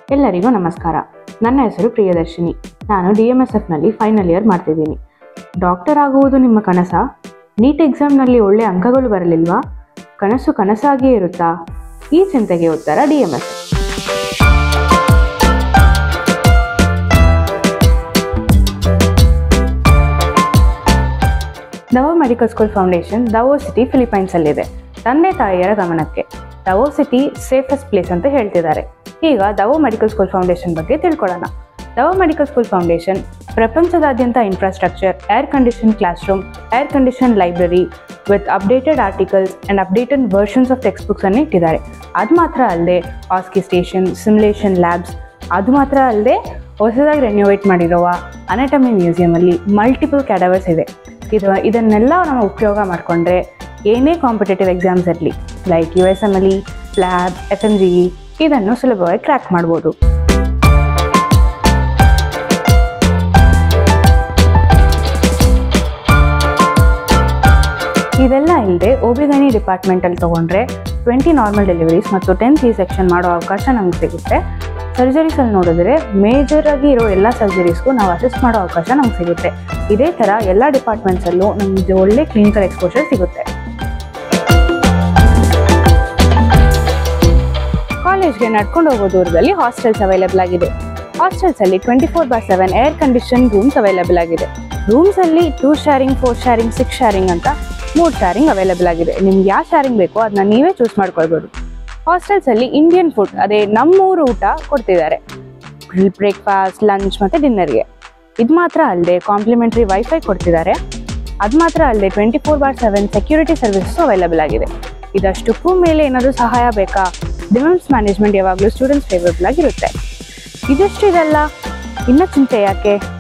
ಎಲ್ಲರಿಗೂ ನಮಸ್ಕಾರ ನನ್ನ ಹೆಸರು ಪ್ರಿಯದರ್ಶಿನಿ ನಾನು ಡಿ ಎಮ್ ಎಸ್ ಎಫ್ನಲ್ಲಿ ಫೈನಲ್ ಇಯರ್ ಮಾಡ್ತಿದ್ದೀನಿ ಡಾಕ್ಟರ್ ಆಗುವುದು ನಿಮ್ಮ ಕನಸ ನೀಟ್ ಎಕ್ಸಾಮ್ನಲ್ಲಿ ಒಳ್ಳೆ ಅಂಕಗಳು ಬರಲಿಲ್ವಾ ಕನಸು ಕನಸಾಗಿಯೇ ಇರುತ್ತಾ ಈ ಚಿಂತೆಗೆ ಉತ್ತರ D M S Davao medical school foundation Davao city ಫಿಲಿಪೈನ್ಸಲ್ಲಿದೆ ತಂದೆ ತಾಯಿಯರ ಗಮನಕ್ಕೆ ದವೋ ಸಿಟಿ ಸೇಫೆಸ್ಟ್ ಪ್ಲೇಸ್ ಅಂತ ಹೇಳ್ತಿದ್ದಾರೆ ಈಗ ದವೋ ಮೆಡಿಕಲ್ ಸ್ಕೂಲ್ ಫೌಂಡೇಶನ್ ಬಗ್ಗೆ ತಿಳ್ಕೊಳ್ಳೋಣ ದವೋ ಮೆಡಿಕಲ್ ಸ್ಕೂಲ್ ಫೌಂಡೇಶನ್ ಪ್ರಪಂಚದಾದ್ಯಂತ infrastructure air condition class room air condition library with updated articles and updated versions of text books ಅನ್ನು ಇಟ್ಟಿದ್ದಾರೆ ಅದು ಮಾತ್ರ ಅಲ್ಲದೆ ಆಸ್ಕಿ ಸ್ಟೇಷನ್ ಸಿಮ್ಯುಲೇಷನ್ ಲ್ಯಾಬ್ಸ್ ಅದು ಮಾತ್ರ ಅಲ್ಲದೆ ಹೊಸದಾಗಿ ರೆನ್ಯೋವೇಟ್ ಮಾಡಿರುವ ಅನಾಟಮಿ ಮ್ಯೂಸಿಯಮಲ್ಲಿ ಮಲ್ಟಿಪಲ್ ಕ್ಯಾಡವರ್ಸ್ ಇದೆ ಇದು ಇದನ್ನೆಲ್ಲ ನಾವು ಉಪಯೋಗ ಮಾಡಿಕೊಂಡ್ರೆ ಏನೇ ಕಾಂಪಿಟೇಟಿವ್ ಎಕ್ಸಾಮ್ಸ್ ಇರಲಿ like U S M L E lab F M G E ಇದನ್ನು ಸುಲಭವಾಗಿ ಕ್ರ್ಯಾಕ್ ಮಾಡ್ಬೋದು ಇದೆಲ್ಲ ಇಲ್ಲದೆ ಒಬಿಗನಿ ಡಿಪಾರ್ಟ್ಮೆಂಟಲ್ಲಿ ತೊಗೊಂಡ್ರೆ ಟ್ವೆಂಟಿ ನಾರ್ಮಲ್ ಡೆಲಿವರೀಸ್ ಮತ್ತು ಟೆನ್ ಸಿ ಸೆಕ್ಷನ್ ಮಾಡೋ ಅವಕಾಶ ನಮ್ಗೆ ಸಿಗುತ್ತೆ ಸರ್ಜರೀಸಲ್ಲಿ ನೋಡಿದ್ರೆ ಮೇಜರ್ ಆಗಿ ಇರೋ ಎಲ್ಲ ಸರ್ಜರೀಸ್ಗೂ ನಾವು ಅಸಿಸ್ಟ್ ಮಾಡೋ ಅವಕಾಶ ನಮ್ಗೆ ಸಿಗುತ್ತೆ ಇದೇ ಥರ ಎಲ್ಲ ಡಿಪಾರ್ಟ್ಮೆಂಟ್ಸಲ್ಲೂ ನಮಗೆ ಒಳ್ಳೆ ಕ್ಲಿನಿಕಲ್ ಎಕ್ಸ್ಪೋಜರ್ ಸಿಗುತ್ತೆ ಕಾಲೇಜ್ಗೆ ನಡ್ಕೊಂಡು ಹೋಗೋ ದೂರದಲ್ಲಿ ಹಾಸ್ಟೆಲ್ಸ್ ಅವೈಲೇಬಲ್ ಆಗಿದೆ ಹಾಸ್ಟೆಲ್ಸ್ ಅಲ್ಲಿ twenty four bar seven air condition rooms available ಆಗಿದೆ ರೂಮ್ಸ್ ಅಲ್ಲಿ two sharing four sharing six sharing ಅಂತ ಮೂರು ಶೇರಿಂಗ್ ಅವೈಲೇಬಲ್ ಆಗಿದೆ ನಿಮ್ಗೆ ಯಾವ ಶೇರಿಂಗ್ ಬೇಕೋ ಅದನ್ನ ನೀವೇ ಚೂಸ್ ಮಾಡ್ಕೊಳ್ಬೋದು ಹಾಸ್ಟೆಲ್ಸ್ ಅಲ್ಲಿ ಇಂಡಿಯನ್ ಫುಡ್ ಅದೇ ನಮ್ಮೂರು ಊಟ ಕೊಡ್ತಿದ್ದಾರೆ ಬ್ರೇಕ್ಫಾಸ್ಟ್ ಲಂಚ್ ಮತ್ತೆ ಡಿನ್ನರ್ಗೆ ಇದು ಮಾತ್ರ ಅಲ್ಲದೆ ಕಾಂಪ್ಲಿಮೆಂಟ್ರಿ ವೈಫೈ ಕೊಡ್ತಿದ್ದಾರೆ ಅದು ಮಾತ್ರ ಅಲ್ಲದೆ twenty four bar seven security services available ಆಗಿದೆ ಇದಷ್ಟಕ್ಕೂ ಮೇಲೆ ಏನಾದರೂ ಸಹಾಯ ಬೇಕಾ ಡಿಮೆನ್ಸ್ ಮ್ಯಾನೇಜ್ಮೆಂಟ್ ಯಾವಾಗಲೂ ಸ್ಟೂಡೆಂಟ್ಸ್ ಫೇವರಬಲ್ ಆಗಿರುತ್ತೆ ಇದೆಷ್ಟು ಇದೆಲ್ಲ ಇನ್ನ ಚಿಂತೆ ಯಾಕೆ